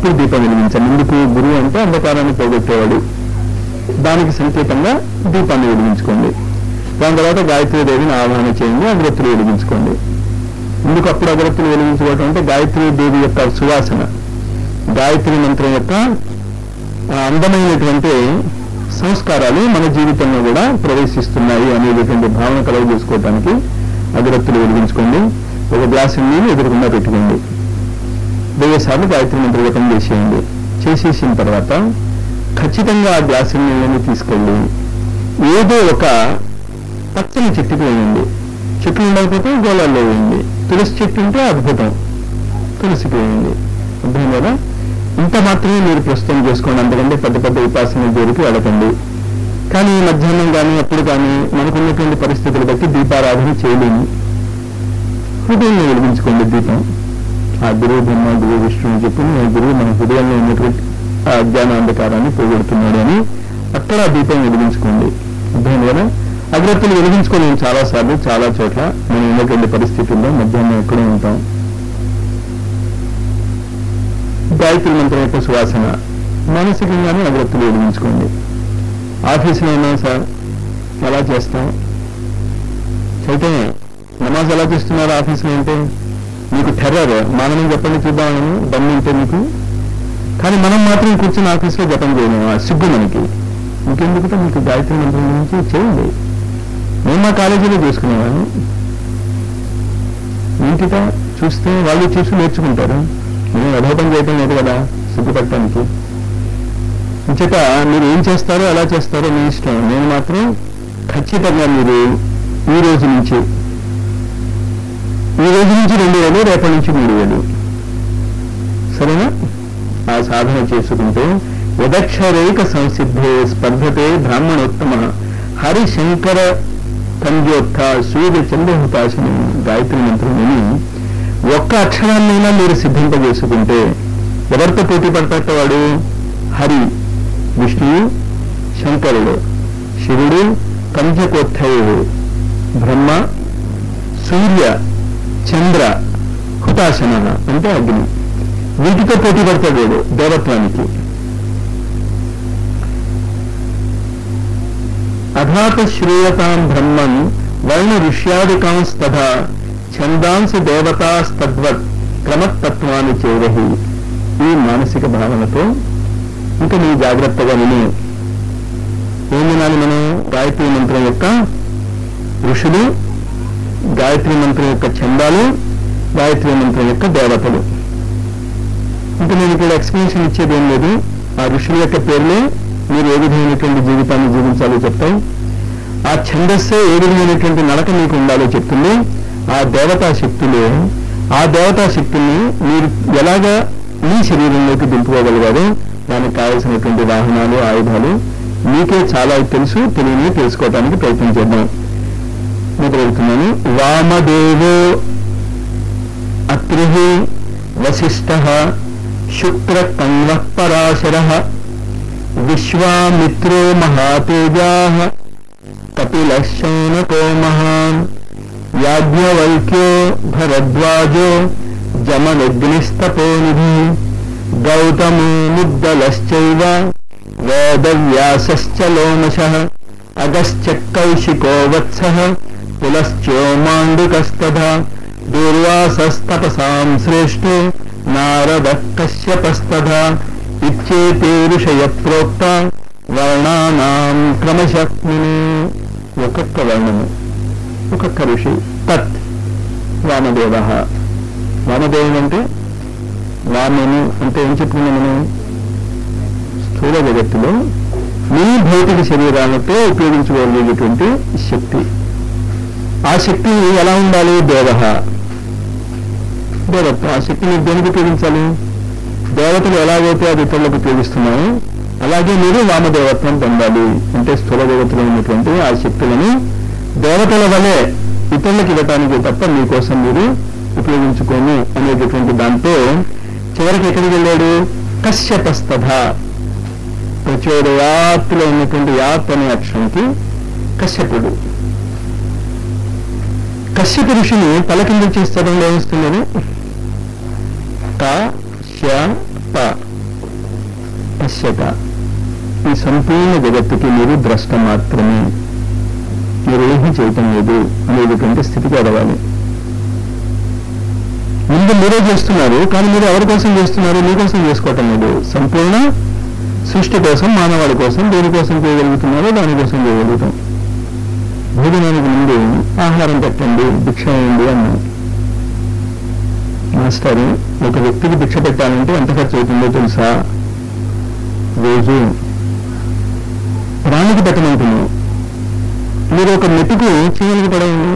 అప్పుడు దీపం వెలిగించండి ఎందుకు గురువు అంటే అంధకారాన్ని పోగొట్టేవాడు దానికి సంకేతంగా దీపాన్ని వెలిగించుకోండి దాని తర్వాత గాయత్రీ దేవిని ఆవాహన చేయండి అగరత్తులు వెలిగించుకోండి ఎందుకు అప్పుడు అగరత్తులు వెలిగించుకోవటం అంటే గాయత్రీ దేవి యొక్క సువాసన గాయత్రి మంత్రం యొక్క ఆ అందమైనటువంటి సంస్కారాలు మన జీవితంలో కూడా ప్రవేశిస్తున్నాయి అనేటటువంటి భావన కలుగు చేసుకోవటానికి అగరత్తులు వెలిగించుకోండి ఒక గ్లాసు నీళ్ళు ఎదురుకుండా పెట్టుకోండి వెయ్యి సార్లు గాయత్రి మంత్ర జపం చేసేయండి చేసేసిన తర్వాత ఖచ్చితంగా ఆ గ్లాసు నీళ్ళని తీసుకెళ్ళి ఏదో ఒక పచ్చని చెట్టుకి వేయండి చెట్లు ఉండకపోతే గోళాల్లో వేయండి తులసి చెట్టు ఉంటే అద్భుతం తులసికి వేయండి అర్థం కదా ఇంత మాత్రమే మీరు ప్రస్తుతం చేసుకోండి అంతకంటే పెద్ద పెద్ద ఉపాసన జోలికి వెళ్ళకండి కానీ ఈ మధ్యాహ్నం కానీ అప్పుడు కానీ మనకున్నటువంటి పరిస్థితులు బట్టి దీపారాధన చేయలేము హృదయంలో వెలిగించుకోండి దీపం ఆ గురువు బ్రహ్మ గురువు విష్ణు అని చెప్పి ఆ గురువు మన హృదయంలో ఉన్నటువంటి ఆ అజ్ఞాన అంధకారాన్ని పోగొడుతున్నాడు అని అక్కడ ఆ దీపం వెలిగించుకోండి అర్థం కదా అగ్రత్తులు వెలిగించుకోలేము చాలా సార్లు చాలా చోట్ల మనం ఉన్నటువంటి పరిస్థితుల్లో మధ్యాహ్నం ఎక్కడే ఉంటాం గాయత్రి మంత్రం యొక్క సువాసన మానసికంగానే అగ్రత్తులు వెలిగించుకోండి ఆఫీసులో ఉన్నాం సార్ ఎలా చేస్తాం చైతన్య నమాజ్ ఎలా చేస్తున్నారు ఆఫీసులో అంటే మీకు టెర్రర్ మానవం చెప్పండి చూద్దామని దమ్ము ఉంటే మీకు కానీ మనం మాత్రం కూర్చొని ఆఫీస్లో జపం చేయలేము ఆ సిగ్గు మనకి ఇంకెందుకంటే మీకు గాయత్రి మంత్రం గురించి చేయండి నేను మా కాలేజీలో చేసుకునేవాను ఇంటిట చూస్తే వాళ్ళు చూసి నేర్చుకుంటారు నేను అధోపం చేయటం లేదు కదా సిగ్గుపడటానికి ఇంచేత మీరు ఏం చేస్తారో ఎలా చేస్తారో మీ ఇష్టం నేను మాత్రం ఖచ్చితంగా మీరు ఈ రోజు నుంచి ఈ రోజు నుంచి రెండు వేలు రేపటి నుంచి మూడు వేలు సరేనా ఆ సాధన చేసుకుంటే యదక్షరైక సంసిద్ధే స్పర్ధతే బ్రాహ్మణోత్తమ హరిశంకర కంజోత్థ సూర్య చంద్రహుతాశని గాయత్రి మంత్రం విని ఒక్క అక్షరాన్నైనా మీరు సిద్ధింపజేసుకుంటే ఎవరితో పోటీ పడతాట వాడు హరి విష్ణువు శంకరుడు శివుడు పంచకోత్థయుడు బ్రహ్మ సూర్య చంద్ర హుతాశన అంటే అగ్ని వీటితో పోటీ పడతాడు వీడు దేవత్వానికి అథాత శ్రూయతాం బ్రహ్మన్ వర్ణ ఋష్యాదికాంస్తథా ఛందాంసి దేవతాస్తద్వత్ క్రమతత్వాన్ని చేరహి ఈ మానసిక భావనతో ఇంకా నీ జాగ్రత్తగా విని ఏం వినాలి మనం గాయత్రి మంత్రం యొక్క ఋషులు గాయత్రి మంత్రం యొక్క ఛందాలు గాయత్రి మంత్రం యొక్క దేవతలు ఇంకా నేను ఇక్కడ ఎక్స్ప్లెనేషన్ ఇచ్చేది ఏం లేదు ఆ ఋషుల యొక్క పేర్లే మీరు ఏ విధమైనటువంటి జీవితాన్ని జీవించాలో చెప్తాం ఆ ఛందస్సే ఏ విధమైనటువంటి నడక మీకు ఉండాలో చెప్తుంది ఆ దేవతా శక్తులు ఆ దేవతా శక్తుల్ని మీరు ఎలాగా మీ శరీరంలోకి దింపుకోగలిగారో దానికి కావలసినటువంటి వాహనాలు ఆయుధాలు మీకే చాలా తెలుసు తెలియని తెలుసుకోవడానికి ప్రయత్నం చేద్దాం మొదలెడుతున్నాను వామదేవో అత్రి వశిష్ట శుక్ర కన్వ పరాశర విశ్వామిత్రో మహాతేజా కపిల శౌనకో మహాన్ యాజ్ఞవల్క్యో భరద్వాజో జమదగ్నిస్తపోనిధి గౌతమో ముద్దలశ్చైవ వేదవ్యాసశ్చ లోమశ అగశ్చ కౌశికో వత్స పులశ్చో మాండుకస్తథా దూర్వాసస్తపసాం శ్రేష్ఠో నారద కశ్యపస్తథా ఇచ్చేతే ఋషయ ప్రోక్త వర్ణానాం క్రమశక్మిని ఒక్కొక్క వర్ణము ఒక్కొక్క ఋషి తత్ వామదేవ వామదేవుడు అంటే వామను అంటే ఏం చెప్పుకున్నాం మనం స్థూల జగత్తులో మీ భౌతిక శరీరాలతో ఉపయోగించుకోగలిగేటువంటి శక్తి ఆ శక్తి ఎలా ఉండాలి దేవ దేవత్వం ఆ శక్తిని దేనికి ఉపయోగించాలి దేవతలు ఎలాగైతే అది ఇతరులకు ఉపయోగిస్తున్నాయో అలాగే మీరు వామదేవత్వం పొందాలి అంటే స్థూల దేవతలో ఉన్నటువంటి ఆ శక్తులను దేవతల వలె ఇతరులకు ఇవ్వటానికి తప్ప మీకోసం మీరు ఉపయోగించుకోము అనేటటువంటి దాంతో చివరికి ఎక్కడికి వెళ్ళాడు కశ్యపస్తథ ప్రచోడ యాత్తులో ఉన్నటువంటి యాత్ అనే అక్షరంకి కశ్యపుడు కశ్యప ఋషిని తలకిందులు చేస్తాడంలో ఏమొస్తుందని క శ ప పశ్యత ఈ సంపూర్ణ జగత్తుకి మీరు ద్రష్ట మాత్రమే మీరు ఏమీ చేయటం లేదు అనేటువంటి స్థితికి ఎదగాలి ముందు మీరే చేస్తున్నారు కానీ మీరు ఎవరి కోసం చేస్తున్నారు మీకోసం చేసుకోవటం లేదు సంపూర్ణ సృష్టి కోసం మానవాళి కోసం దేనికోసం చేయగలుగుతున్నారో దానికోసం చేయగలుగుతాం భోజనానికి ముందు ఆహారం పెట్టండి భిక్ష వేయండి అన్నాం మాస్టర్ ఒక వ్యక్తికి భిక్ష పెట్టాలంటే ఎంత ఖర్చు అవుతుందో తెలుసా రోజు ప్రాణికి పెట్టమంటున్నాం మీరు ఒక మెతుకు చీమలకి పడవండి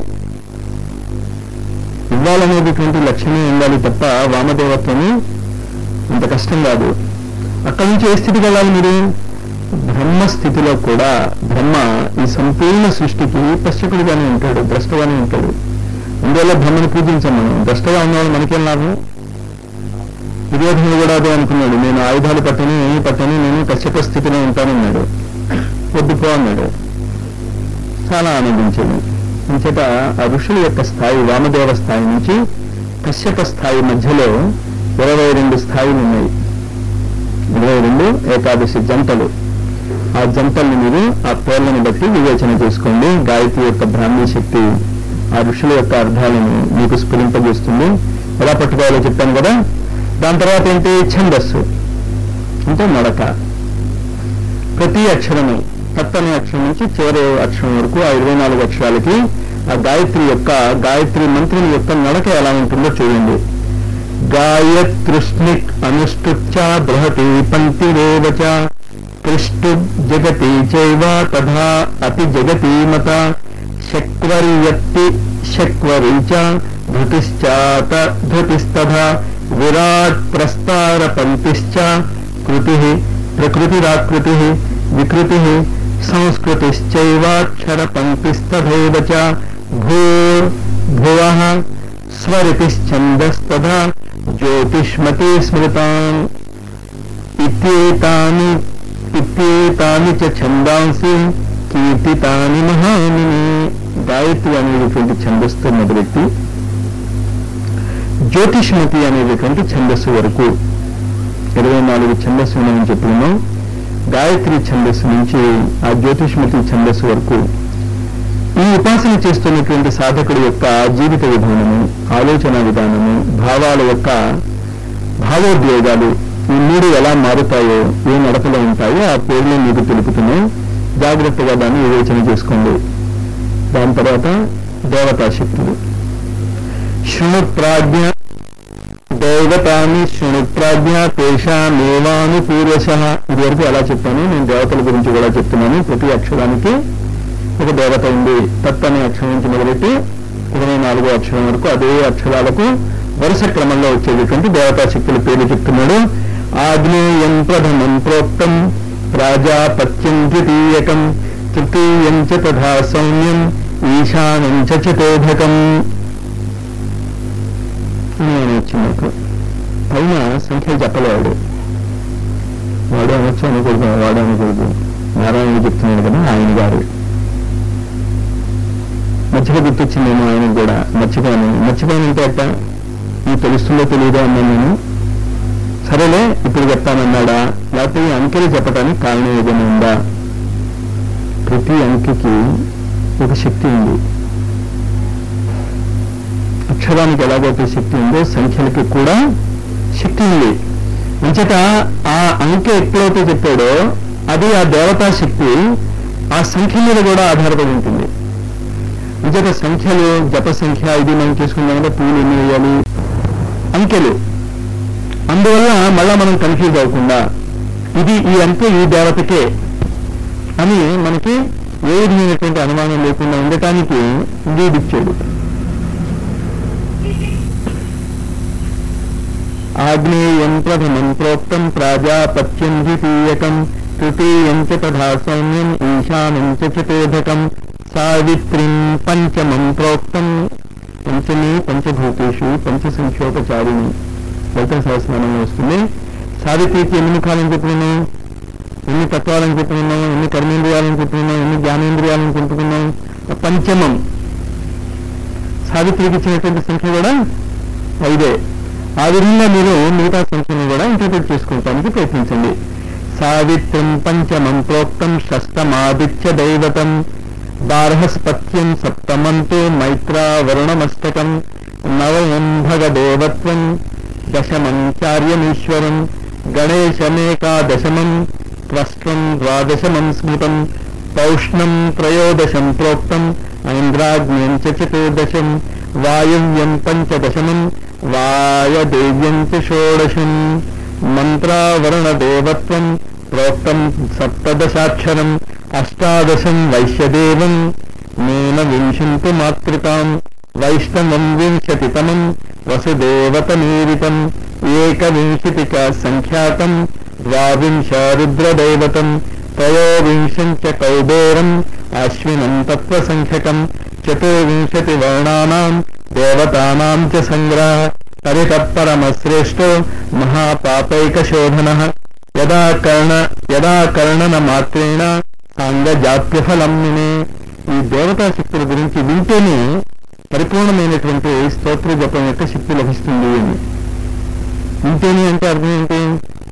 ఇవ్వాలనేటటువంటి లక్ష్యమే ఉండాలి తప్ప వామదేవత్వము అంత కష్టం కాదు అక్కడి నుంచి ఏ స్థితికి వెళ్ళాలి మీరు బ్రహ్మ స్థితిలో కూడా బ్రహ్మ ఈ సంపూర్ణ సృష్టికి పశ్చకుడిగానే ఉంటాడు ద్రష్టగానే ఉంటాడు అందువల్ల బ్రహ్మను పూజించాం మనం ద్రష్టగా ఉన్నవాళ్ళు మనకేం లాభం దుర్యోధనుడు కూడా అదే అనుకున్నాడు నేను ఆయుధాలు పట్టని ఏమి పట్టని నేను కశ్యప స్థితిలో ఉంటానన్నాడు వద్దుపో అన్నాడు చాలా ఆనందించాడు ఇంచేత ఆ ఋషుల యొక్క స్థాయి వామదేవ స్థాయి నుంచి కశ్యప స్థాయి మధ్యలో ఇరవై రెండు స్థాయిలు ఉన్నాయి ఇరవై రెండు ఏకాదశి జంటలు ఆ జంటల్ని మీరు ఆ పేర్లను బట్టి వివేచన చేసుకోండి గాయత్రి యొక్క బ్రాహ్మీ శక్తి ఆ ఋషుల యొక్క అర్థాలను మీకు స్ఫురింపజేస్తుంది ఎలా పట్టుకోవాలో చెప్పాను కదా దాని తర్వాత ఏంటి ఛందస్సు అంటే నడక ప్రతి అక్షరము తత్ అనే అక్షరం నుంచి చివరి అక్షరం వరకు ఆ ఇరవై నాలుగు అక్షరాలకి ఆ గాయత్రి యొక్క గాయత్రి మంత్రం యొక్క నడక ఎలా ఉంటుందో చూడండి గాయతృష్ణిక్ అనుష్టుచ్చ బృహతి పంక్తిరేవచ కృష్టు జగతి చైవ తథా అతి జగతి మత శక్వరియత్తి శక్వరీ చ ధృతిశ్చాత ధృతిస్తథా విరాట్ ప్రస్తార పంక్తిశ్చ కృతి ప్రకృతిరాకృతి వికృతి సంస్కృతిశ్చైవాక్షర పంక్తిస్తథైవ చ భూర్ భువః స్వరితిశ్చందస్తథా జ్యోతిష్మతి స్మృతాన్ ఇత్యేతాని ఇత్యేతాని చ ఛందాంసి కీర్తితాని మహామిని గాయత్రి అనేటువంటి ఛందస్సు మొదలెట్టి జ్యోతిష్మతి అనేటటువంటి ఛందస్సు వరకు ఇరవై నాలుగు ఛందస్సు మనం చెప్పుకున్నాం గాయత్రి ఛందస్సు నుంచి ఆ జ్యోతిష్మతి ఛందస్సు వరకు ఈ ఉపాసన చేస్తున్నటువంటి సాధకుడి యొక్క జీవిత విధానము ఆలోచన విధానము భావాల యొక్క భావోద్వేగాలు ఈ మూడు ఎలా మారుతాయో ఏ నడకలో ఉంటాయో ఆ పేర్లు మీకు తెలుపుతున్నాయి జాగ్రత్తగా దాన్ని వివేచన చేసుకోండి దాని తర్వాత దేవతా శక్తులు శృణు ప్రాజ్ఞ దైవతాన్ని శృణు ప్రాజ్ఞ తేషామేవాను పూర్వశ ఇదివరకు ఎలా చెప్పాను నేను దేవతల గురించి కూడా చెప్తున్నాను ప్రతి అక్షరానికి ఒక దేవత ఉంది తత్ అనే అక్షరం నుంచి మొదలెట్టి ఇరవై నాలుగో అక్షరం వరకు అదే అక్షరాలకు వరుస క్రమంలో వచ్చేటటువంటి దేవతా శక్తుల పేర్లు చెప్తున్నాడు ఆగ్నేయం ప్రథమం ప్రోక్తం ప్రాజాపత్యం ద్వితీయకం తృతీయం చ తథా సౌమ్యం ఈశానం చ చతోధకం నేను వచ్చింది నాకు పైన సంఖ్యలు చెప్పలేవాడు వాడు అనొచ్చు అనకూడదు వాడు అనకూడదు నారాయణ చెప్తున్నాడు కదా ఆయన గారు మర్చిపోయి గుర్తొచ్చిందేమో ఆయనకు కూడా మర్చిపోయాను మర్చిపోయానంటే అట్ట నీకు తెలుస్తుందో తెలియదో అన్నాను నేను సరేలే ఇప్పుడు చెప్తానన్నాడా లేకపోతే ఈ అంకెలు చెప్పడానికి కారణం ఏదైనా ఉందా ప్రతి అంకెకి ఒక శక్తి ఉంది అక్షరానికి ఎలాగైతే శక్తి ఉందో సంఖ్యలకి కూడా శక్తి ఉంది అంచేత ఆ అంకె ఎప్పుడైతే చెప్పాడో అది ఆ దేవతా శక్తి ఆ సంఖ్య మీద కూడా ఆధారపడి ఉంటుంది అంచేత సంఖ్యలు జప సంఖ్య ఇది మనం చేసుకున్నామంటే పూలు ఎన్ని వేయాలి అంకెలు అందువల్ల మళ్ళా మనం కన్ఫ్యూజ్ అవ్వకుండా ఇది ఈ అంకె ఈ దేవతకే అని మనకి ఏ విధమైనటువంటి అనుమానం లేకుండా ఉండటానికి లీడ్ ఇచ్చాడు ఆగ్నేయం ప్రథమం ప్రోక్తం ప్రాజాపత్యం ద్వితీయకం తృతీయం చ తథా సౌమ్యం ఈశానం చ చతోధకం సావిత్రిం పంచమం ప్రోక్తం పంచమి పంచభూతేషు పంచసంఖ్యోపచారిణి లలిత సహస్రనామంలో వస్తుంది సావిత్రికి ఎన్ని ముఖాలను చెప్పుకున్నాం ఎన్ని తత్వాలను చెప్పుకున్నాం ఎన్ని కర్మేంద్రియాలను చెప్పుకున్నాం ఎన్ని జ్ఞానేంద్రియాలను చెప్పుకున్నాం పంచమం సావిత్రికి ఇచ్చినటువంటి సంఖ్య కూడా ఐదే ఆ విధంగా మీరు మిగతా సంఖ్యను కూడా ఇంటర్ప్రిట్ చేసుకోవడానికి ప్రయత్నించండి సా సావిత్రిం పంచమం ప్రోక్తం షష్టమాదిత్య దైవతం బార్హస్పత్యం సప్తమంతో మైత్రావరుణమస్తకం నవయం భగదేవత్వం దశమం చార్యమీశ్వరం గణేశమేకాదశమం త్వష్టం ద్వాదశమం స్మృతం పౌష్ణం త్రయోదశం ప్రోక్తం ఐంద్రాగ్న్యం చ చతుర్దశం వాయువ్యం పంచదశమం వాయదేవ్యం చ షోడశం మంత్రావరణదేవత్వం ప్రోక్తం సప్తదశాక్షరం అష్టాదశం వైశ్యదేవం నేన వింశంతు మాతృకాం వైష్ణవం వింశతితమం వసుదేవతమీరితం ఏకవింశతిక సంఖ్యాకం ద్వావింశ రుద్రదైవతం త్రయోవింశం చ కౌబేరం అశ్వినం తత్వసంఖ్యకం చతుర్వింశతి వర్ణానాం దేవతానాం చ సంగ్రహ పరితత్పరమశ్రేష్టో మహాపాపైకశోధన యదా కర్ణ యదా కర్ణన మాత్రేణ సాంగజాప్యఫలం వినే ఈ దేవతా శక్తుల గురించి వింటేనే పరిపూర్ణమైనటువంటి స్తోత్ర జపం యొక్క శక్తి లభిస్తుంది అని వింటేనే అంటే అర్థం ఏంటి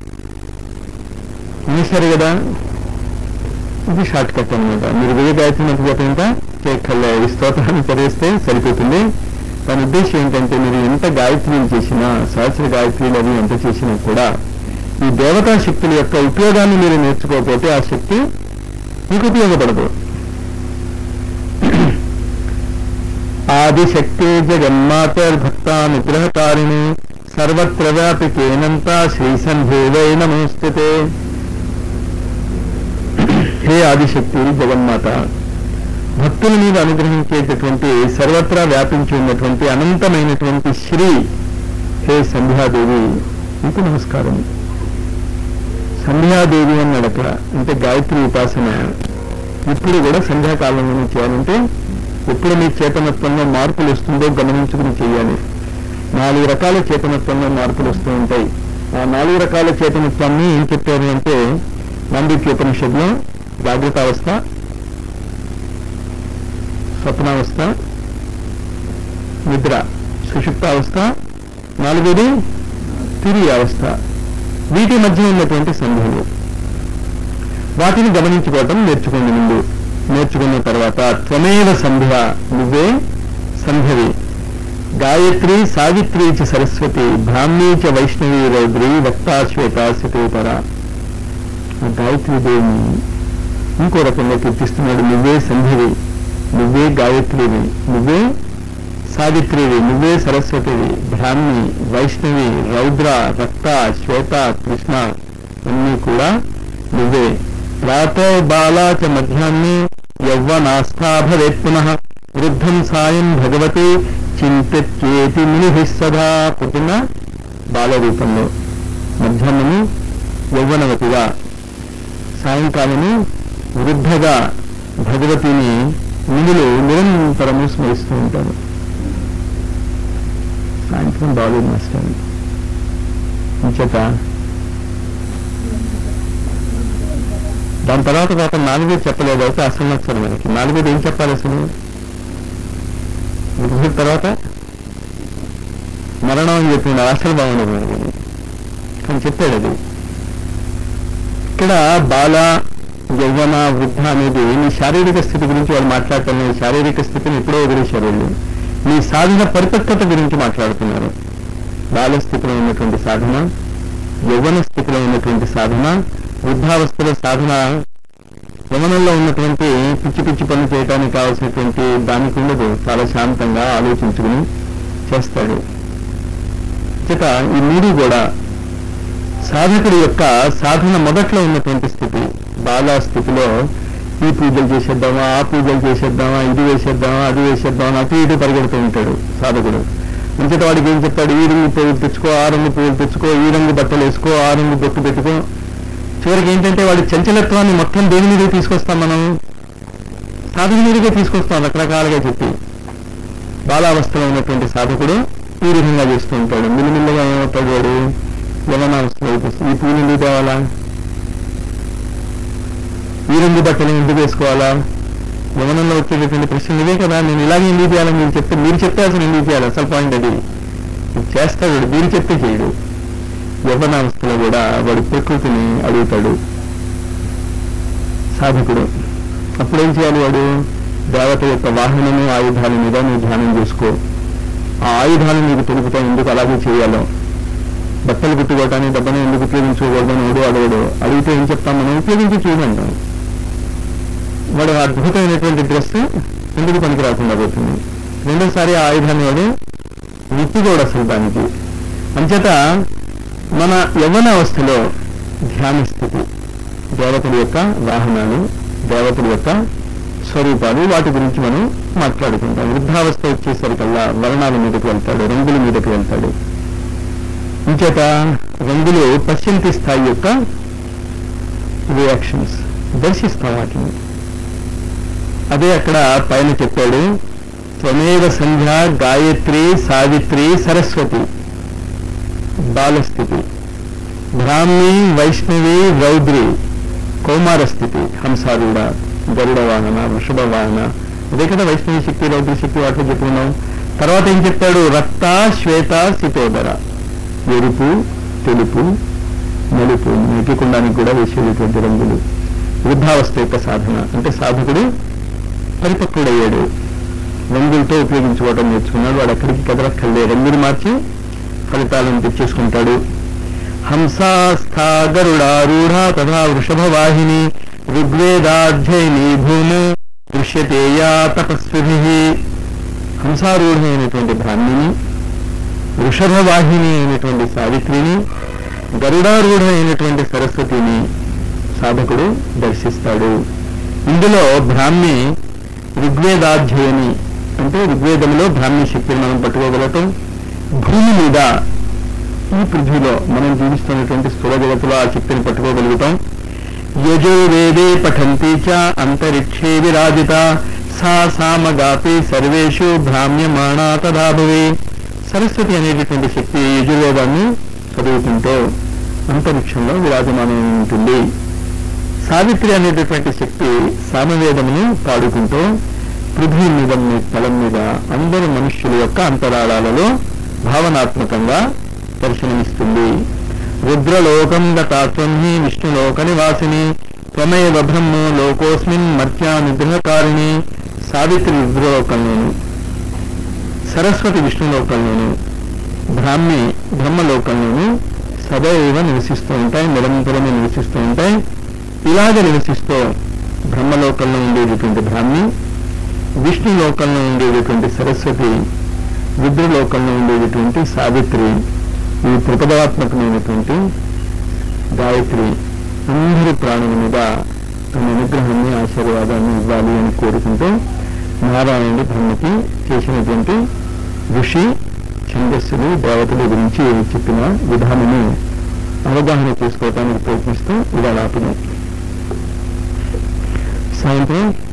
వినేశారు కదా ఇది షార్ట్ కట్ అనమాట మీరు వెయ్యి గాయత్రి మంత్ర జపం ఇంకా చేయక్కర్లే ఈ స్తోత్రాన్ని చదివిస్తే సరిపోతుంది దాని ఉద్దేశం ఏంటంటే మీరు ఎంత గాయత్రీలు చేసినా సహస్ర గాయత్రీలు అవి ఎంత చేసినా కూడా ఈ దేవతా శక్తుల యొక్క ఉపయోగాన్ని మీరు నేర్చుకోకపోతే ఆ శక్తి మీకు ఉపయోగపడదు ఆదిశక్తి జగన్మాతర్భక్త నిగ్రహకారిణి సర్వత్ర వ్యాపికేనంత శ్రీ సంధేవై నమోస్తుతే హే ఆదిశక్తి జగన్మాత భక్తుల మీద అనుగ్రహించేటటువంటి సర్వత్రా వ్యాపించి ఉన్నటువంటి అనంతమైనటువంటి శ్రీ హే సంధ్యాదేవి మీకు నమస్కారం సంధ్యాదేవి అన్నాడు అక్కడ అంటే గాయత్రి ఉపాసన ఇప్పుడు కూడా సంధ్యాకాలంలో చేయాలంటే ఎప్పుడు మీ చేతనత్వంలో మార్పులు వస్తుందో గమనించుకుని చేయాలి నాలుగు రకాల చేతనత్వంలో మార్పులు వస్తూ ఉంటాయి ఆ నాలుగు రకాల చేతనత్వాన్ని ఏం చెప్పారు అంటే మాండిక్యోపనిషత్తులో జాగ్రత్తావస్థ స్వప్నావస్థ నిద్ర సుషుప్తావస్థ నాలుగోది తిరిగి అవస్థ వీటి మధ్య ఉన్నటువంటి సంధులు వాటిని గమనించుకోవటం నేర్చుకోండి ముందు నేర్చుకున్న తర్వాత త్వమేవ సంధ్య నువ్వే సంధ్యవి గాయత్రి సావిత్రి చ సరస్వతి బ్రాహ్మీ చ వైష్ణవి రౌద్రి వక్తా శ్వేత శతోపర ఆ గాయత్రి దేవిని ఇంకో రకంగా కీర్తిస్తున్నాడు నువ్వే సంధ్యవి నువ్వే గాయత్రివి నువ్వే సావిత్రివి నువ్వే సరస్వతివి బ్రాహ్మి వైష్ణవి రౌద్ర రక్త శ్వేత కృష్ణ అన్నీ కూడా నువ్వే ప్రాతో బాలా చ మధ్యాహ్నే యౌవనాస్థా భవేత్ పునః వృద్ధం సాయం భగవతి చింతేతి మునిభి సదా పుట్టిన బాల రూపంలో మధ్యాహ్నము యౌవనవతిగా సాయంకాలము వృద్ధగా భగవతిని మునులు నిరంతరము స్మరిస్తూ ఉంటారు సాయంత్రం బాగుంది మాస్టర్ ఇంచేత దాని తర్వాత తర్వాత నాలుగేది చెప్పలేదు అయితే అసలు నచ్చదు మనకి నాలుగేది ఏం చెప్పాలి అసలు వృద్ధుల తర్వాత మరణం అని చెప్పిండు అసలు బాగుండదు మనకి కానీ చెప్పాడు అది ఇక్కడ బాల యవ్వన వృద్ధ అనేది నీ శారీరక స్థితి గురించి వాళ్ళు మాట్లాడటం లేదు శారీరక స్థితిని ఎప్పుడో వదిలేశారు వాళ్ళు నీ సాధన పరిపక్వత గురించి మాట్లాడుతున్నారు బాల స్థితిలో ఉన్నటువంటి సాధన యవ్వన స్థితిలో ఉన్నటువంటి సాధన వృద్ధావస్థలో సాధన యవనంలో ఉన్నటువంటి పిచ్చి పిచ్చి పనులు చేయడానికి కావాల్సినటువంటి దానికి ఉండదు చాలా శాంతంగా ఆలోచించుకుని చేస్తాడు చేత ఈ మూడు కూడా సాధకుడి యొక్క సాధన మొదట్లో ఉన్నటువంటి స్థితి బాలా స్థితిలో ఈ పూజలు చేసేద్దామా ఆ పూజలు చేసేద్దామా ఇది వేసేద్దామా అది వేసేద్దామా అటు ఇటు పరిగెడుతూ ఉంటాడు సాధకుడు అంచేత వాడికి ఏం చెప్పాడు ఈ రంగు పువ్వులు తెచ్చుకో ఆ రంగు పువ్వులు తెచ్చుకో ఈ రంగు బట్టలు వేసుకో ఆ రంగు బొట్టు పెట్టుకో చివరికి ఏంటంటే వాడి చంచలత్వాన్ని మొత్తం దేని మీదకి తీసుకొస్తాం మనం సాధన మీదకే తీసుకొస్తాం రకరకాలుగా చెప్పి బాలావస్థలో ఉన్నటువంటి సాధకుడు ఈ విధంగా చేస్తూ ఉంటాడు మిల్లిమిల్లిగా ఏమవుతాడు వాడు యవనావస్థలో అయిపోతుంది ఈ పూలు ఎందుకు తేవాలా ఈ రంగు బట్టలు ఎందుకు వేసుకోవాలా యవనంలో వచ్చేటటువంటి ప్రశ్నలు ఇవే కదా నేను ఇలాగే ఎందుకు చేయాలని మీరు చెప్తే మీరు చెప్తే అసలు ఎందుకు చేయాలి అసలు పాయింట్ అది ఇది చేస్తాడు మీరు చెప్తే చేయడు యవ్వనావస్థలో కూడా వాడు ప్రకృతిని అడుగుతాడు సాధకుడు అప్పుడేం చేయాలి వాడు దేవత యొక్క వాహనము ఆయుధాల మీద నువ్వు ధ్యానం చేసుకో ఆ ఆయుధాలు నీకు తెలుపుతాయి ఎందుకు అలాగే చేయాలో బట్టలు కుట్టుకోవటానికి డబ్బను ఎందుకు ఉపయోగించుకోకూడదని ఎవడు అడగడు అడిగితే ఏం చెప్తాం మనం ఉపయోగించి చూడంటాం వాడు అద్భుతమైనటువంటి డ్రెస్ ఎందుకు పనికి రాకుండా పోతుంది రెండోసారి ఆ ఆయుధాన్ని వాడు విప్పుకోడు అసలు దానికి అంచేత మన యవ్వన అవస్థలో ధ్యాన స్థితి దేవతల యొక్క వాహనాలు దేవతల యొక్క స్వరూపాలు వాటి గురించి మనం మాట్లాడుకుంటాం వృద్ధావస్థ వచ్చేసరికల్లా వర్ణాల మీదకి వెళ్తాడు రంగుల మీదకి వెళ్తాడు ఇంచేత రంగులు పశ్చింతి స్థాయి యొక్క రియాక్షన్స్ దర్శిస్తాం వాటిని అదే అక్కడ పైన చెప్పాడు త్వమేవ సంధ్య గాయత్రి సావిత్రి సరస్వతి బాలస్థితి బ్రాహ్మి వైష్ణవి రౌద్రి కౌమార స్థితి హంసారూఢ గరుడ వాహన వృషభ వాహన అదే కదా వైష్ణవి శక్తి రౌద్ర శక్తి వాటిలో చెప్పుకున్నాం తర్వాత ఏం చెప్పాడు రక్త శ్వేత సితోదర ఎరుపు తెలుపు నలుపు నెగ్గికుండానికి కూడా వేసేటటువంటి రంగులు వృద్ధావస్థ యొక్క సాధన అంటే సాధకుడు పరిపక్వుడయ్యాడు రంగులతో ఉపయోగించుకోవడం నేర్చుకున్నాడు వాడు అక్కడికి కదలక్కర్లే రంగులు మార్చి ఫలితాలను తెచ్చేసుకుంటాడు హంసాస్థా గరుడారూఢ తథా వృషభవాహిని ఋగ్వేదాధ్యయని భూము దృశ్యతే యా తపస్వి హంసారూఢమైనటువంటి బ్రాహ్మిని వృషభవాహిని అయినటువంటి సావిత్రిని గరుడారూఢ అయినటువంటి సరస్వతిని సాధకుడు దర్శిస్తాడు ఇందులో బ్రాహ్మి ఋగ్వేదాధ్యయని అంటే ఋగ్వేదంలో బ్రాహ్మీ శక్తిని మనం పట్టుకోగలటం భూమి మీద ఈ పృథ్వీలో మనం జీవిస్తున్నటువంటి స్థూల జగత్తులో ఆ శక్తిని పట్టుకోగలుగుతాం యజుర్వేదే పఠంతి చ అంతరిక్షే విరాజిత సా సామగాపి సర్వేషు భ్రామ్యమాణా తదా భవే సరస్వతి అనేటటువంటి శక్తి యజుర్వేదాన్ని చదువుకుంటూ అంతరిక్షంలో విరాజమానం ఉంటుంది సావిత్రి అనేటటువంటి శక్తి సామవేదమును పాడుకుంటూ పృథ్వీ మీద తలం మీద అందరు మనుష్యుల యొక్క అంతరాళాలలో భావనాత్మకంగా దర్శనమిస్తుంది రుద్రలోకం గతాత్వన్ని విష్ణులోక నివాసిని త్వమేవ బ్రహ్మో లోకోస్మిన్ మర్త్యా నిగ్రహకారిణి సావిత్రి రుద్రలోకంలోను సరస్వతి విష్ణులోకంలోను బ్రాహ్మి బ్రహ్మలోకంలోను సదైవ నివసిస్తూ ఉంటాయి నిరంతరమే నివసిస్తూ ఉంటాయి ఇలాగ నివసిస్తూ బ్రహ్మలోకంలో ఉండేటటువంటి బ్రాహ్మి విష్ణు లోకంలో ఉండేటటువంటి సరస్వతి రుద్రలోకంలో ఉండేటటువంటి సావిత్రి ఈ త్రిపదాత్మకమైనటువంటి గాయత్రి అందరి ప్రాణుల మీద తన అనుగ్రహాన్ని ఆశీర్వాదాన్ని ఇవ్వాలి అని కోరుకుంటూ నారాయణుడి బ్రహ్మకి చేసినటువంటి ఋషి ఛందస్సులు దేవతల గురించి చెప్పిన విధానము అవగాహన చేసుకోవటానికి ప్రయత్నిస్తూ ఇవాళ ఆపుదాం సాయంత్రం